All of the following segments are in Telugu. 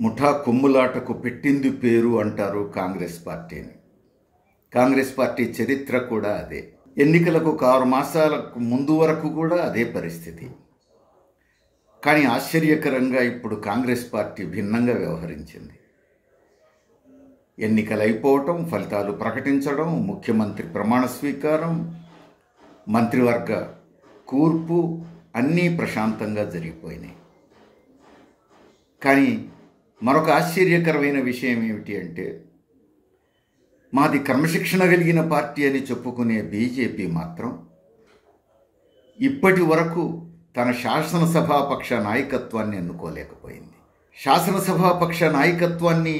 ముఠా కొమ్ములాటకు పెట్టింది పేరు అంటారు కాంగ్రెస్ పార్టీని కాంగ్రెస్ పార్టీ చరిత్ర కూడా అదే ఎన్నికలకు ఒక ఆరు మాసాలకు ముందు వరకు కూడా అదే పరిస్థితి కానీ ఆశ్చర్యకరంగా ఇప్పుడు కాంగ్రెస్ పార్టీ భిన్నంగా వ్యవహరించింది ఎన్నికలు అయిపోవటం ఫలితాలు ప్రకటించడం ముఖ్యమంత్రి ప్రమాణ స్వీకారం మంత్రివర్గ కూర్పు అన్నీ ప్రశాంతంగా జరిగిపోయినాయి కానీ మరొక ఆశ్చర్యకరమైన విషయం ఏమిటి అంటే మాది క్రమశిక్షణ కలిగిన పార్టీ అని చెప్పుకునే బీజేపీ మాత్రం ఇప్పటి వరకు తన శాసనసభాపక్ష నాయకత్వాన్ని ఎన్నుకోలేకపోయింది శాసనసభాపక్ష నాయకత్వాన్ని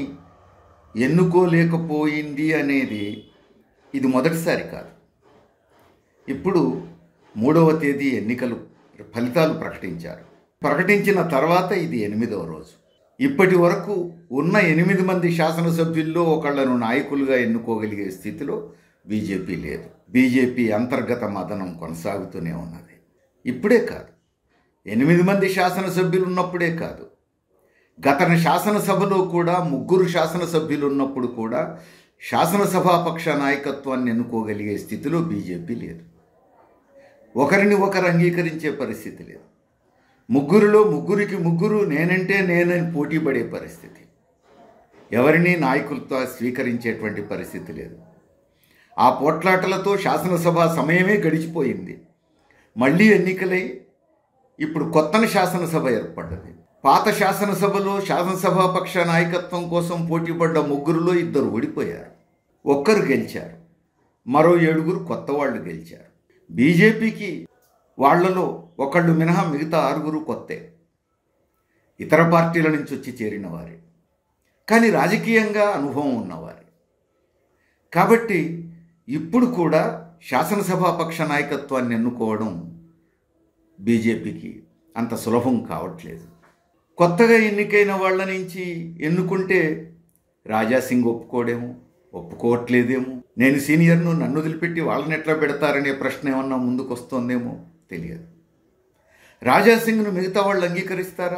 ఎన్నుకోలేకపోయింది అనేది ఇది మొదటిసారి కాదు ఇప్పుడు మూడవ తేదీ ఎన్నికలు ఫలితాలు ప్రకటించారు ప్రకటించిన తర్వాత ఇది ఎనిమిదవ రోజు ఇప్పటి వరకు ఉన్న ఎనిమిది మంది శాసనసభ్యుల్లో ఒకళ్లను నాయకులుగా ఎన్నుకోగలిగే స్థితిలో బీజేపీ లేదు బీజేపీ అంతర్గత మదనం కొనసాగుతూనే ఉన్నది ఇప్పుడే కాదు ఎనిమిది మంది శాసనసభ్యులు ఉన్నప్పుడే కాదు గత శాసనసభలో కూడా ముగ్గురు శాసనసభ్యులు ఉన్నప్పుడు కూడా శాసనసభాపక్ష నాయకత్వాన్ని ఎన్నుకోగలిగే స్థితిలో బీజేపీ లేదు ఒకరిని ఒకరు అంగీకరించే పరిస్థితి లేదు ముగ్గురిలో ముగ్గురికి ముగ్గురు నేనంటే నేనని పోటీ పడే పరిస్థితి ఎవరిని నాయకులతో స్వీకరించేటువంటి పరిస్థితి లేదు ఆ పోట్లాటలతో శాసనసభ సమయమే గడిచిపోయింది మళ్ళీ ఎన్నికలై ఇప్పుడు కొత్తన శాసనసభ ఏర్పడ్డది పాత శాసనసభలో శాసనసభాపక్ష నాయకత్వం కోసం పోటీపడ్డ ముగ్గురులో ఇద్దరు ఓడిపోయారు ఒక్కరు గెలిచారు మరో ఏడుగురు కొత్త వాళ్ళు గెలిచారు బీజేపీకి వాళ్లలో ఒకళ్ళు మినహా మిగతా ఆరుగురు కొత్తే ఇతర పార్టీల నుంచి వచ్చి చేరిన వారే కానీ రాజకీయంగా అనుభవం ఉన్నవారే కాబట్టి ఇప్పుడు కూడా శాసనసభాపక్ష నాయకత్వాన్ని ఎన్నుకోవడం బీజేపీకి అంత సులభం కావట్లేదు కొత్తగా ఎన్నికైన వాళ్ళ నుంచి ఎన్నుకుంటే రాజాసింగ్ ఒప్పుకోడేమో ఒప్పుకోవట్లేదేమో నేను సీనియర్ను నన్ను వదిలిపెట్టి వాళ్ళని ఎట్లా పెడతారనే ప్రశ్న ఏమన్నా ముందుకు వస్తుందేమో తెలియదు రాజాసింగ్ను మిగతా వాళ్ళు అంగీకరిస్తారా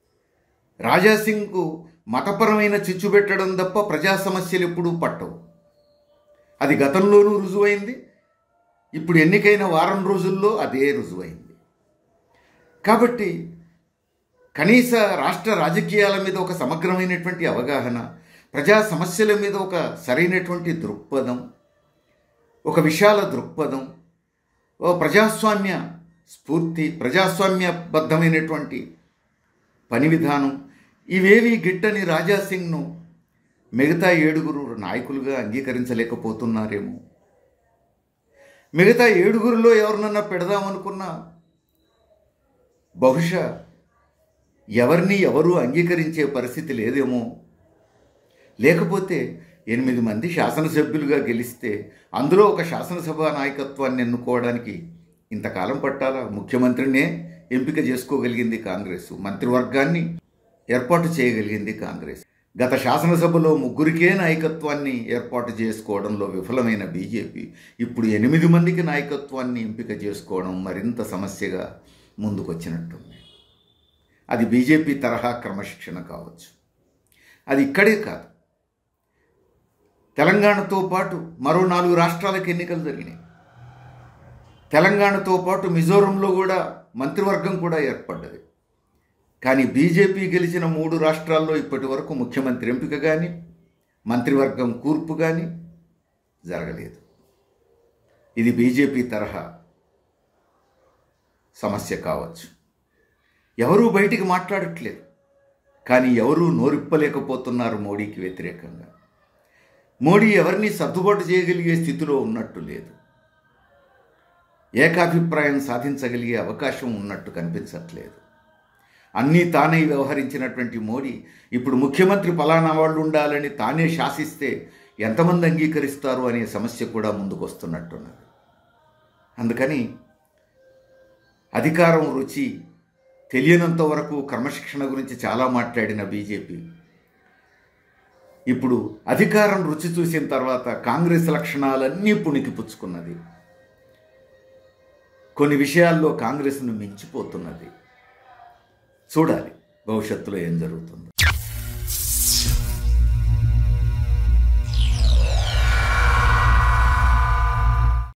రాజాసింగ్కు మతపరమైన చిచ్చు పెట్టడం తప్ప ప్రజా సమస్యలు ఎప్పుడూ పట్టవు అది గతంలోనూ రుజువైంది ఇప్పుడు ఎన్నికైన వారం రోజుల్లో అదే రుజువైంది కాబట్టి కనీస రాష్ట్ర రాజకీయాల మీద ఒక సమగ్రమైనటువంటి అవగాహన ప్రజా సమస్యల మీద ఒక సరైనటువంటి దృక్పథం ఒక విశాల దృక్పథం ఓ ప్రజాస్వామ్య స్ఫూర్తి ప్రజాస్వామ్యబద్ధమైనటువంటి పని విధానం ఇవేవి గిట్టని రాజాసింగ్ను మిగతా ఏడుగురు నాయకులుగా అంగీకరించలేకపోతున్నారేమో మిగతా ఏడుగురిలో ఎవరినన్నా పెడదామనుకున్నా బహుశా ఎవరిని ఎవరు అంగీకరించే పరిస్థితి లేదేమో లేకపోతే ఎనిమిది మంది శాసనసభ్యులుగా గెలిస్తే అందులో ఒక శాసనసభ నాయకత్వాన్ని ఎన్నుకోవడానికి ఇంతకాలం పట్టాలా ముఖ్యమంత్రినే ఎంపిక చేసుకోగలిగింది కాంగ్రెస్ మంత్రివర్గాన్ని ఏర్పాటు చేయగలిగింది కాంగ్రెస్ గత శాసనసభలో ముగ్గురికే నాయకత్వాన్ని ఏర్పాటు చేసుకోవడంలో విఫలమైన బీజేపీ ఇప్పుడు ఎనిమిది మందికి నాయకత్వాన్ని ఎంపిక చేసుకోవడం మరింత సమస్యగా ముందుకొచ్చినట్టుంది అది బీజేపీ తరహా క్రమశిక్షణ కావచ్చు అది ఇక్కడే కాదు తెలంగాణతో పాటు మరో నాలుగు రాష్ట్రాలకు ఎన్నికలు జరిగినాయి తెలంగాణతో పాటు మిజోరంలో కూడా మంత్రివర్గం కూడా ఏర్పడ్డది కానీ బీజేపీ గెలిచిన మూడు రాష్ట్రాల్లో ఇప్పటి వరకు ముఖ్యమంత్రి ఎంపిక కానీ మంత్రివర్గం కూర్పు కానీ జరగలేదు ఇది బీజేపీ తరహా సమస్య కావచ్చు ఎవరూ బయటికి మాట్లాడట్లేదు కానీ ఎవరూ నోరిప్పలేకపోతున్నారు మోడీకి వ్యతిరేకంగా మోడీ ఎవరిని సర్దుబాటు చేయగలిగే స్థితిలో ఉన్నట్టు లేదు ఏకాభిప్రాయం సాధించగలిగే అవకాశం ఉన్నట్టు కనిపించట్లేదు అన్నీ తానే వ్యవహరించినటువంటి మోడీ ఇప్పుడు ముఖ్యమంత్రి పలానా వాళ్ళు ఉండాలని తానే శాసిస్తే ఎంతమంది అంగీకరిస్తారు అనే సమస్య కూడా ముందుకు వస్తున్నట్టున్నది అందుకని అధికారం రుచి తెలియనంత వరకు క్రమశిక్షణ గురించి చాలా మాట్లాడిన బీజేపీ ఇప్పుడు అధికారం రుచి చూసిన తర్వాత కాంగ్రెస్ లక్షణాలన్నీ పుణికి పుచ్చుకున్నది కొన్ని విషయాల్లో కాంగ్రెస్ను మించిపోతున్నది చూడాలి భవిష్యత్తులో ఏం జరుగుతుంది